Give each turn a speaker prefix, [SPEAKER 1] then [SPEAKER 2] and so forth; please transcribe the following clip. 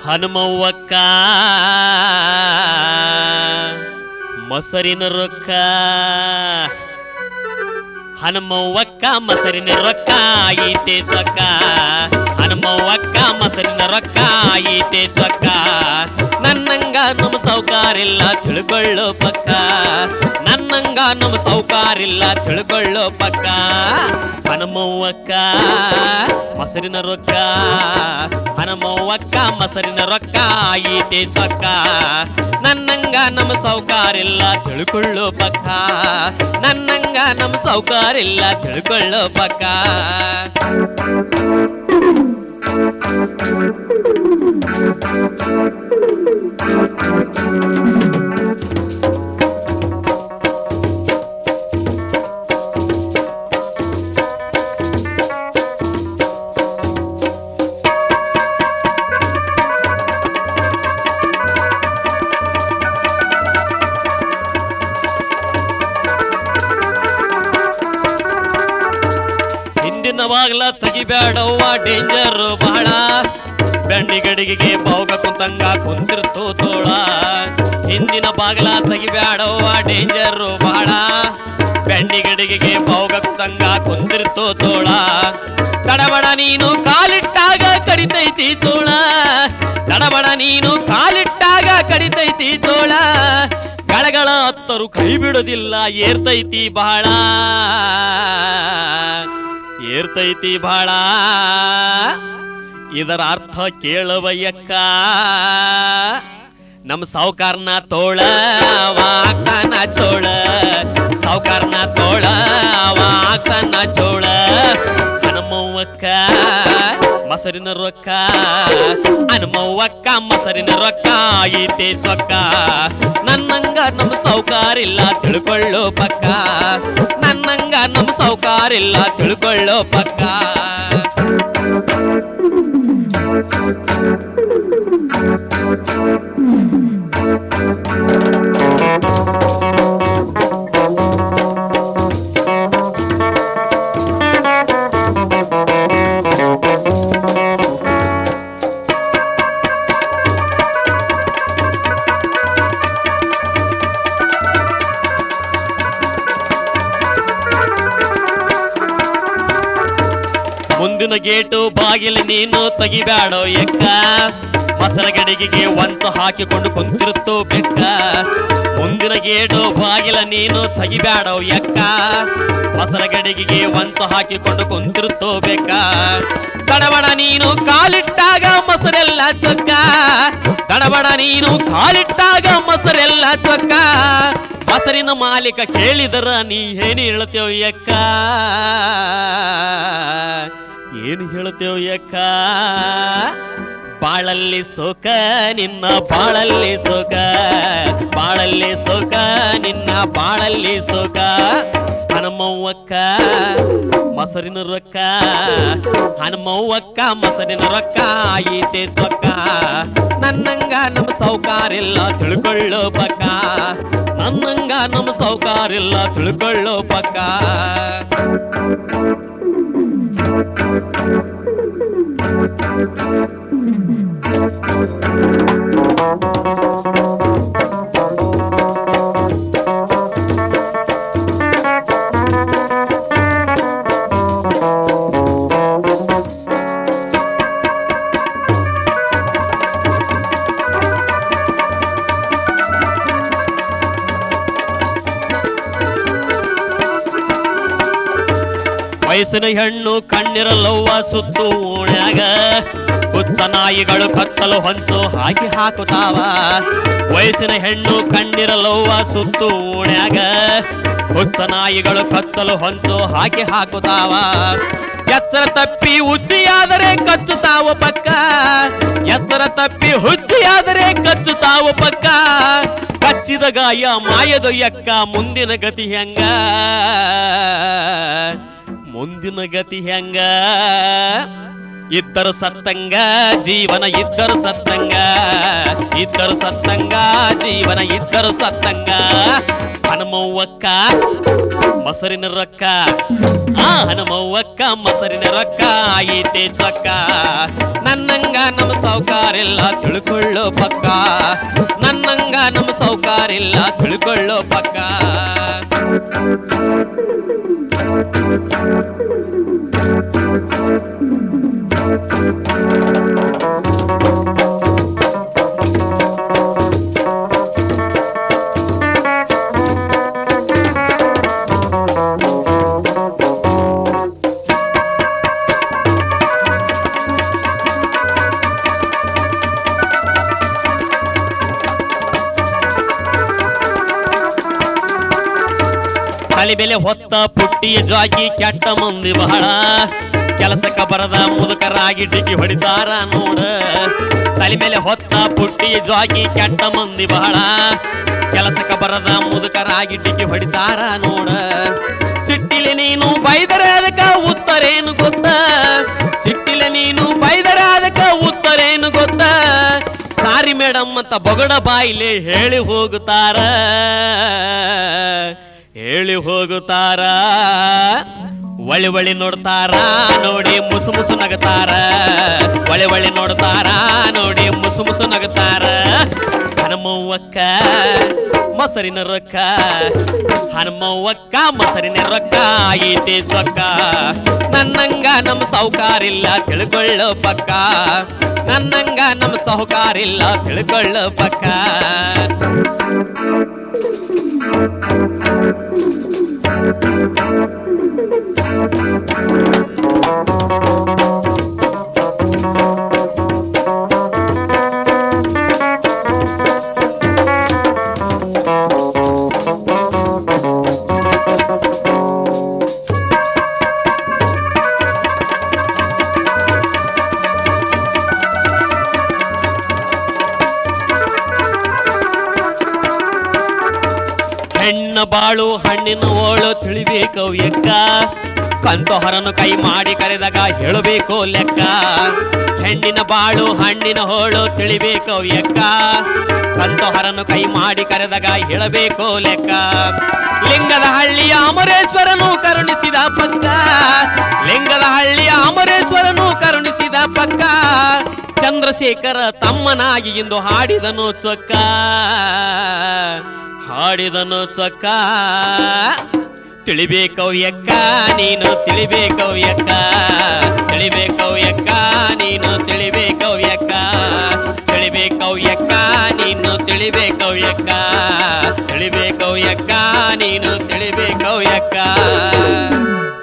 [SPEAKER 1] ಹನುಮವ್ವಕ್ಕ ಮೊಸರಿನ ರೊಕ್ಕ ಹನುಮವ್ವಕ್ಕ ಮೊಸರಿನ ರೊಕ್ಕ ಐತೆ ಸೊಕ್ಕ ಹನುಮವ್ವಕ್ಕ ಮೊಸರಿನ ರೊಕ್ಕ ಐತೆ ಸೊಕ್ಕ ನನ್ನಂಗ ನಮ್ಮ ಸೌಕಾರಿಲ್ಲ ತಿಳ್ಕೊಳ್ಳೋ ಪಕ್ಕ ನನ್ನಂಗ ನಮ್ಮ ಸೌಕಾರಿಲ್ಲ ತಿಳ್ಕೊಳ್ಳೋ ಪಕ್ಕ ಹನುಮವ್ವಕ್ಕ ಮೊಸರಿನ ರೊಕ್ಕ ಹನುಮವ್ವಕ್ಕ ಮೊಸರಿನ ರೊಕ್ಕ ಐತೆ ಸೊಕ್ಕ ನನ್ನಂಗ ನಮ್ಮ ಸೌಕಾರಿಲ್ಲ ತಿಳ್ಕೊಳ್ಳೋ ಪಕ್ಕ ನನ್ನಂಗ ನಮ್ಮ ಸೌಕಾರಿಲ್ಲ ತಿಳ್ಕೊಳ್ಳೋ ಪಕ್ಕ ಹಿಂದಿನ ಬಾಗ್ಲ ತೆಗಿಬೇಡವ್ವ ಡೇಂಜರ್ ಬಹಳ ಬೆಂಡಿಗಡಿಗೆ ಬಾವುಗ ಕುಂತಂಗ ಕುಂತಿರ್ತು ತೋಳ ಹಿಂದಿನ ಬಾಗ್ಲ ತೆಗಿಬೇಡವ್ವ ಡೇಂಜರ್ ಬಹಳ ಬೆಂಡಿಗಡಿಗೆ ಬಾವುಗ ಕುಂತಂಗ ಕುಂತಿರ್ತು ತೋಳ ತಡಬಡ ನೀನು ಕಾಲಿಟ್ಟಾಗ ಕಡಿತೈತಿ ತೋಳ ತಡಬಡ ನೀನು ಕಾಲಿಟ್ಟಾಗ ಕಡಿತೈತಿ ತೋಳ ಗಳಗಳ ಹತ್ತರು ಕೈ ಬಿಡೋದಿಲ್ಲ ಏರ್ತೈತಿ ಬಹಳ ಏರ್ತೈತಿ ಬಹಳ ಇದರ ಅರ್ಥ ಕೇಳವಯ್ಯಕ್ಕ ನಮ್ಮ ಸಾವುಕಾರನ ತೋಳ ವಾಕನ ಚೋಳ ಸಾವುಕಾರನ ತೋಳ ವಾಕನ ಚೋಳ ಹನುಮವ್ವಕ್ಕ ಮೊಸರಿನ ರೊಕ್ಕ ಹನುಮವ್ವಕ್ಕ ಮೊಸರಿನ ರೊಕ್ಕ ಐತೆ ಸೊಕ್ಕ ನನ್ನಂಗ ನಮ್ಮ ಸೌಕಾರಿಲ್ಲ ತಿಳ್ಕೊಳ್ಳೋ ಪಕ್ಕ ನನ್ನಂಗ ನಮ್ಮ ಸೌಕಾರಿಲ್ಲ ತಿಳ್ಕೊಳ್ಳೋ ಪಕ್ಕ ಮುಂದಿನ ಗೇಟು ಬಾಗಿಲು ನೀನು ತೆಗಿಬ್ಯಾಡೋ ಎಕ್ಕ ಮೊಸರ ಗಡಿಗೆಗೆ ಒಂಚು ಹಾಕಿಕೊಂಡು ಕುಂತಿರುತ್ತೋ ಬೆಕ್ಕ ಮುಂದಿನ ಗೇಟು ಬಾಗಿಲ ನೀನು ತೆಗಿಬ್ಯಾಡೋ ಎಕ್ಕ ಮೊಸರ ಗಡಿಗೆಗೆ ಒಂಚು ಹಾಕಿಕೊಂಡು ಕುಂತಿರುತ್ತೋ ಬೆಕ್ಕ ತಡಬಡ ನೀನು ಕಾಲಿಟ್ಟಾಗ ಮೊಸರೆಲ್ಲ ಚೊಕ್ಕ ತಡಬಡ ನೀನು ಕಾಲಿಟ್ಟಾಗ ಮೊಸರೆಲ್ಲ ಚೊಕ್ಕ ಮೊಸರಿನ ಮಾಲೀಕ ಕೇಳಿದರ ನೀ ಏನು ಹೇಳ್ತೇವ ಎಕ್ಕ ಏನು ಹೇಳ್ತೇವ ಯಕ್ಕ ಬಾಳಲ್ಲಿ ಸೋಕ ನಿನ್ನ ಬಾಳಲ್ಲಿ ಸೋಕ ಬಾಳಲ್ಲಿ ಸೋಕ ನಿನ್ನ ಬಾಳಲ್ಲಿ ಸೋಕ ಹನುಮವ್ವಕ್ಕ ಮೊಸರಿನ ರೊಕ್ಕ ಹನುಮವ್ವಕ್ಕ ಮೊಸರಿನ ರೊಕ್ಕ ಐತೆ ಸೊಕ್ಕ ನನ್ನಂಗ ನಮ್ಮ ಸೌಕಾರಿಲ್ಲ ತಿಳ್ಕೊಳ್ಳೋ ಪಕ್ಕ ನನ್ನಂಗ ನಮ್ಮ ಸೌಕಾರಿಲ್ಲ ತಿಳ್ಕೊಳ್ಳೋ ಪಕ್ಕ ವಯಸ್ಸಿನ ಹೆಣ್ಣು ಕಣ್ಣಿರಲ್ಲವ್ವ ಸುತ್ತು ಓಣ್ಯಾಗ ಹುಚ್ಚ ನಾಯಿಗಳು ಕತ್ತಲು ಹೊಂಚು ಹಾಕಿ ಹಾಕುತ್ತಾವ ವಯಸ್ಸಿನ ಹೆಣ್ಣು ಕಣ್ಣಿರಲ್ಲವ್ವ ಸುತ್ತು ಓಣ್ಯಾಗ ಹುಚ್ಚ ನಾಯಿಗಳು ಕತ್ತಲು ಹೊಂಚು ಹಾಕಿ ಹಾಕುತ್ತಾವ ಎಚ್ಚರ ತಪ್ಪಿ ಹುಚ್ಚಿಯಾದರೆ ಕಚ್ಚುತ್ತಾವ ಪಕ್ಕ ಎಚ್ಚರ ತಪ್ಪಿ ಹುಚ್ಚಿಯಾದರೆ ಕಚ್ಚುತ್ತಾವ ಪಕ್ಕ ಕಚ್ಚಿದ ಗಾಯ ಮಾಯದ ಎಕ್ಕ ಮುಂದಿನ ಗತಿ ಹೆಂಗ ಮುಂದಿನ ಗತಿ ಹೆಂಗ ಇದ್ದರು ಸತ್ತಂಗ ಜೀವನ ಇದ್ದರು ಸತ್ತಂಗ ಇದ್ದರು ಸತ್ತಂಗ ಜೀವನ ಇದ್ದರು ಸತ್ತಂಗ ಹನುಮವ್ವಕ್ಕ ಮೊಸರಿನ ರೊಕ್ಕ ಆ ಹನುಮವ್ವಕ್ಕ ಮೊಸರಿನ ರೊಕ್ಕ ಐತೆ ಚೊಕ್ಕ ನನ್ನಂಗ ನಮ್ಮ ಸೌಕಾರಿಲ್ಲ ತಿಳ್ಕೊಳ್ಳೋ ಪಕ್ಕ ನನ್ನಂಗ ನಮ್ಮ ಸೌಕಾರಿಲ್ಲ ತಿಳ್ಕೊಳ್ಳೋ ಪಕ್ಕ ಬೆಲೆ ಹೊತ್ತ ಪುಟ್ಟಿಯ ಜಾಗಿ ಕೆಟ್ಟ ಮಂದಿ ಬಹಳ ಕೆಲಸಕ್ಕ ಬರದ ಮುದುಕರಾಗಿ ಡಿಗಿ ಹೊಡಿತಾರ ನೋಡ ತಲೆ ಮೇಲೆ ಹೊತ್ತ ಪುಟ್ಟಿಯ ಜಾಗಿ ಕೆಟ್ಟ ಮಂದಿ ಬಹಳ ಕೆಲಸಕ್ಕ ಬರದ ಮುದುಕರಾಗಿ ಡಿಗಿ ಹೊಡಿತಾರ ನೋಡ ಸಿಟ್ಟಿಲೆ ನೀನು ಬೈದರೆ ಅದಕ್ಕ ಉತ್ತರೇನು ಗೊತ್ತ ಸಿಟ್ಟಿಲೆ ನೀನು ಬೈದರೆ ಅದಕ್ಕ ಉತ್ತರೇನು ಗೊತ್ತ ಸಾರಿ ಮೇಡಮ್ ಅಂತ ಬೊಗಡ ಬಾಯಿಲೆ ಹೇಳಿ ಹೋಗುತ್ತಾರ ಹೇಳಿ ಹೋಗುತ್ತಾರ ಒಳಿ ಒಳಿ ನೋಡ್ತಾರ ನೋಡಿ ಮುಸು ಮುಸು ನಗತಾರ ಒಳಿ ಒಳಿ ನೋಡ್ತಾರ ನೋಡಿ ಮುಸು ಮುಸು ನಗತಾರ ಹನುಮವ್ವಕ್ಕ ಮೊಸರಿನ ರೊಕ್ಕ ಹನುಮವ್ವಕ್ಕ ಮೊಸರಿನ ರೊಕ್ಕ ಐತಿ ಚೊಕ್ಕ ನನ್ನಂಗ ನಮ್ಮ ಸೌಕಾರಿಲ್ಲ ತಿಳ್ಕೊಳ್ಳೋ ಪಕ್ಕ ನನ್ನಂಗ ನಮ್ಮ ಸೌಕಾರಿಲ್ಲ ತಿಳ್ಕೊಳ್ಳೋ ಪಕ್ಕ ಹೆಣ್ಣ ಬಾಳು ಹಣ್ಣಿನ ಓಳು ತಿಳಿಬೇಕು ಎಕ್ಕ ಕಂತು ಹೊರನು ಕೈ ಮಾಡಿ ಕರೆದಾಗ ಹೇಳಬೇಕು ಲೆಕ್ಕ ಹೆಣ್ಣಿನ ಬಾಳು ಹಣ್ಣಿನ ಹೋಳು ತಿಳಿಬೇಕು ಎಕ್ಕ ಕಂತು ಹೊರನು ಕೈ ಮಾಡಿ ಕರೆದಾಗ ಹೇಳಬೇಕು ಲೆಕ್ಕ ಲಿಂಗದ ಹಳ್ಳಿಯ ಅಮರೇಶ್ವರನು ಕರುಣಿಸಿದ ಪಕ್ಕ ಲಿಂಗದ ಹಳ್ಳಿಯ ಅಮರೇಶ್ವರನು ಕರುಣಿಸಿದ ಪಕ್ಕ ಚಂದ್ರಶೇಖರ ತಮ್ಮನಾಗಿ ಇಂದು ಹಾಡಿದನು ಚೊಕ್ಕ ಹಾಡಿದನು ಚೊಕ್ಕ ತಿಳಿಬೇಕವ್ ಎಕ್ಕ ನೀನು ತಿಳಿಬೇಕವ್ ಎಕ್ಕ ತಿಳಿಬೇಕವ್ ಎಕ್ಕ ನೀನು ತಿಳಿಬೇಕವ್ ಎಕ್ಕ ತಿಳಿಬೇಕವ್ ಎಕ್ಕ ನೀನು ತಿಳಿಬೇಕವ್ ಎಕ್ಕ ತಿಳಿಬೇಕವ್ ಎಕ್ಕ ನೀನು ತಿಳಿಬೇಕವ್ ಎಕ್ಕ